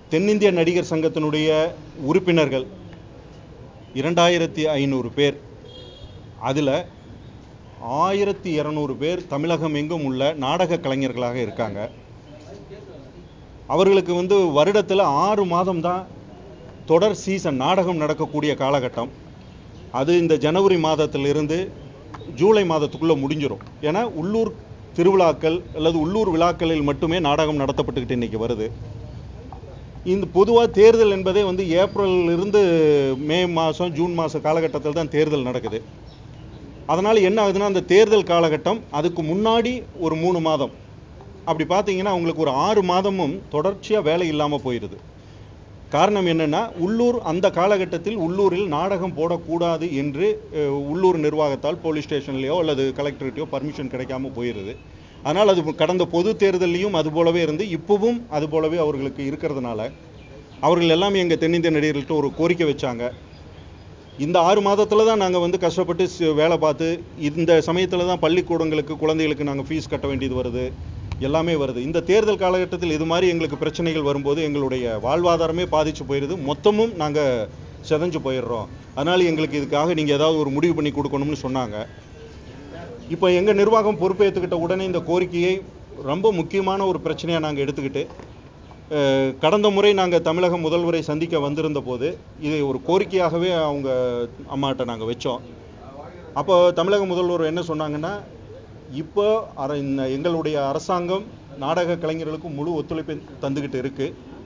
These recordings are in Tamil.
தென்னிந்திய நடிகர் சங்கத்தினுடைய உறுப்பினர்கள் இரண்டாயிரத்தி ஐநூறு பேர் அதில் ஆயிரத்தி இரநூறு பேர் தமிழகம் எங்கும் உள்ள நாடக கலைஞர்களாக இருக்காங்க அவர்களுக்கு வந்து வருடத்தில் ஆறு மாதம் தான் தொடர் சீசன் நாடகம் நடக்கக்கூடிய காலகட்டம் அது இந்த ஜனவரி மாதத்திலிருந்து ஜூலை மாதத்துக்குள்ளே முடிஞ்சிடும் ஏன்னா உள்ளூர் திருவிழாக்கள் அல்லது உள்ளூர் விழாக்களில் மட்டுமே நாடகம் நடத்தப்பட்டுக்கிட்டு இன்னைக்கு வருது இந்த பொதுவாக தேர்தல் என்பதே வந்து ஏப்ரல்ல இருந்து மே மாதம் ஜூன் மாத காலகட்டத்தில் தான் தேர்தல் நடக்குது அதனால் என்ன ஆகுதுன்னா அந்த தேர்தல் காலகட்டம் அதுக்கு முன்னாடி ஒரு மூணு மாதம் அப்படி பார்த்தீங்கன்னா அவங்களுக்கு ஒரு ஆறு மாதமும் தொடர்ச்சியாக வேலை இல்லாமல் போயிடுது காரணம் என்னன்னா உள்ளூர் அந்த காலகட்டத்தில் உள்ளூரில் நாடகம் போடக்கூடாது என்று அஹ், உள்ளூர் நிர்வாகத்தால் போலீஸ் ஸ்டேஷன்லேயோ அல்லது கலெக்டரேட்டையோ பர்மிஷன் கிடைக்காம போயிடுது அதனால் அது கடந்த பொது தேர்தல்லையும் அது போலவே இருந்து இப்போவும் அது போலவே அவர்களுக்கு இருக்கிறதுனால அவர்கள் எல்லாமே எங்கள் தென்னிந்திய நடிகர்கள்ட்ட ஒரு கோரிக்கை வச்சாங்க இந்த ஆறு மாதத்தில் தான் நாங்கள் வந்து கஷ்டப்பட்டு சி- வேலை பார்த்து இந்த சமயத்தில் தான் பள்ளிக்கூடங்களுக்கு குழந்தைகளுக்கு நாங்கள் ஃபீஸ் கட்ட வேண்டியது வருது எல்லாமே வருது இந்த தேர்தல் காலகட்டத்தில் இது மாதிரி எங்களுக்கு பிரச்சனைகள் வரும்போது எங்களுடைய வாழ்வாதாரமே பாதிச்சு போயிடுது மொத்தமும் நாங்கள் செதஞ்சு போயிடுறோம் அதனால் எங்களுக்கு இதுக்காக நீங்கள் ஏதாவது ஒரு முடிவு பண்ணி கொடுக்கணும்னு சொன்னாங்க இப்போ எங்கள் நிர்வாகம் பொறுப்பேற்றுக்கிட்ட உடனே இந்த கோரிக்கையை ரொம்ப முக்கியமான ஒரு பிரச்சனையாக நாங்கள் எடுத்துக்கிட்டு அஹ், கடந்த முறை நாங்கள் தமிழக முதல்வரை சந்திக்க வந்திருந்த போது இதை ஒரு கோரிக்கையாகவே அவங்க அம்மாட்ட நாங்கள் வச்சோம் அப்போ தமிழக முதல்வர் என்ன சொன்னாங்கன்னா இப்போ அர இந்த எங்களுடைய அரசாங்கம் நாடக கலைஞர்களுக்கு முழு ஒத்துழைப்பை தந்துக்கிட்டு இருக்கு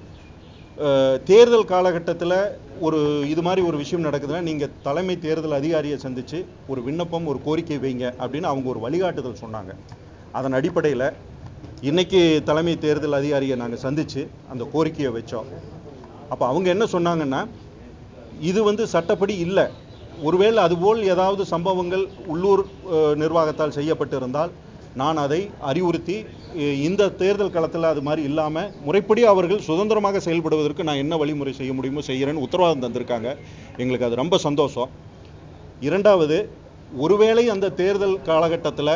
அஹ், தேர்தல் காலகட்டத்தில் ஒரு இது மாதிரி ஒரு விஷயம் நடக்குதுன்னா நீங்கள் தலைமை தேர்தல் அதிகாரியை சந்தித்து ஒரு விண்ணப்பம் ஒரு கோரிக்கை வைங்க அப்படின்னு அவங்க ஒரு வழிகாட்டுதல் சொன்னாங்க அதன் அடிப்படையில் இன்னைக்கு தலைமை தேர்தல் அதிகாரியை நாங்கள் சந்தித்து அந்த கோரிக்கையை வச்சோம் அப்போ அவங்க என்ன சொன்னாங்கன்னா இது வந்து சட்டப்படி இல்லை ஒருவேளை அதுபோல் ஏதாவது சம்பவங்கள் உள்ளூர் அஹ், நிர்வாகத்தால் செய்யப்பட்டிருந்தால் நான் அதை அறிவுறுத்தி அஹ், இந்த தேர்தல் களத்தில் அது மாதிரி இல்லாமல் முறைப்படி அவர்கள் சுதந்திரமாக செயல்படுவதற்கு நான் என்ன வழிமுறை செய்ய முடியுமோ செய்கிறேன்னு உத்தரவாதம் தந்திருக்காங்க எங்களுக்கு அது ரொம்ப சந்தோஷம் இரண்டாவது ஒருவேளை அந்த தேர்தல் காலகட்டத்தில்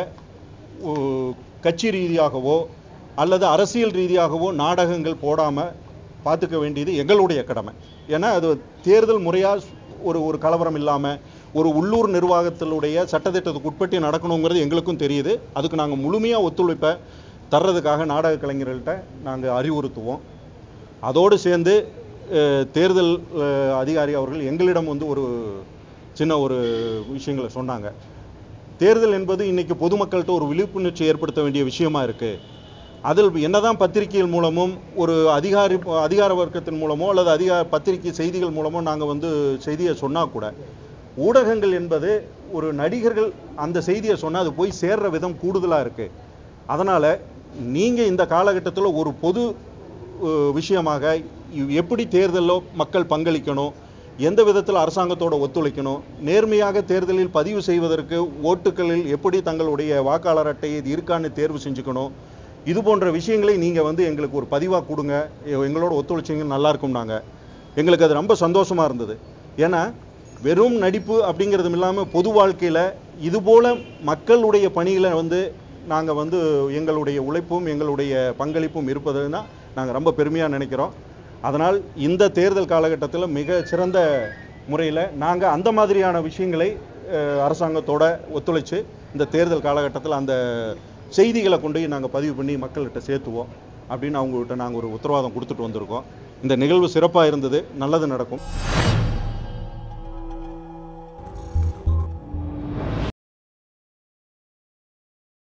கட்சி ரீதியாகவோ அல்லது அரசியல் ரீதியாகவோ நாடகங்கள் போடாமல் பார்த்துக்க வேண்டியது எங்களுடைய கடமை ஏன்னா அது தேர்தல் முறையாக ஒரு ஒரு கலவரம் இல்லாமல் ஒரு உள்ளூர் நிர்வாகத்தினுடைய சட்டத்திட்டத்துக்கு உட்பட்டு நடக்கணுங்கிறது எங்களுக்கும் தெரியுது அதுக்கு நாங்கள் முழுமையாக ஒத்துழைப்பை தர்றதுக்காக நாடக கலைஞர்கள்ட்ட நாங்கள் அறிவுறுத்துவோம் அதோடு சேர்ந்து அஹ், தேர்தல் அஹ், அதிகாரி அவர்கள் எங்களிடம் வந்து ஒரு சின்ன ஒரு விஷயங்களை சொன்னாங்க தேர்தல் என்பது இன்னைக்கு பொதுமக்கள்கிட்ட ஒரு விழிப்புணர்ச்சி ஏற்படுத்த வேண்டிய விஷயமா இருக்கு அதில் என்னதான் பத்திரிகைகள் மூலமும் ஒரு அதிகாரி அதிகார வர்க்கத்தின் மூலமோ அல்லது அதிகார பத்திரிகை செய்திகள் மூலமோ நாங்கள் வந்து செய்தியை சொன்னால் கூட ஊடகங்கள் என்பது ஒரு நடிகர்கள் அந்த செய்தியை சொன்னால் அது போய் சேர்ற விதம் கூடுதலாக இருக்குது அதனால் நீங்கள் இந்த காலகட்டத்தில் ஒரு பொது அஹ், விஷயமாக இ- எப்படி தேர்தலில் மக்கள் பங்களிக்கணும் எந்த விதத்தில் அரசாங்கத்தோட ஒத்துழைக்கணும் நேர்மையாக தேர்தலில் பதிவு செய்வதற்கு ஓட்டுகளில் எப்படி தங்களுடைய வாக்காளர் அட்டையை இது இருக்கான்னு தேர்வு செஞ்சுக்கணும் இது போன்ற விஷயங்களை நீங்கள் வந்து எங்களுக்கு ஒரு பதிவாக கொடுங்க எ- எங்களோட ஒத்துழைச்சிங்க நல்லா இருக்கும் நாங்கள் எங்களுக்கு அது ரொம்ப சந்தோஷமாக இருந்தது ஏன்னா வெறும் நடிப்பு அப்படிங்கிறதும் இல்லாமல் பொது வாழ்க்கையில் இதுபோல் மக்களுடைய பணிகளை வந்து நாங்கள் வந்து எங்களுடைய உழைப்பும் எங்களுடைய பங்களிப்பும் இருப்பதுன்னா நாங்கள் ரொம்ப பெருமையாக நினைக்கிறோம் அதனால் இந்த தேர்தல் காலகட்டத்தில் மிக சிறந்த முறையில் நாங்கள் அந்த மாதிரியான விஷயங்களை அஹ், அரசாங்கத்தோட ஒத்துழைச்சு இந்த தேர்தல் காலகட்டத்தில் அந்த செய்திகளை கொண்டு போய் நாங்கள் பதிவு பண்ணி மக்கள்கிட்ட சேர்த்துவோம் அப்படின்னு அவங்ககிட்ட நாங்கள் ஒரு உத்தரவாதம் கொடுத்துட்டு வந்திருக்கோம் இந்த நிகழ்வு சிறப்பாக இருந்தது நல்லது நடக்கும்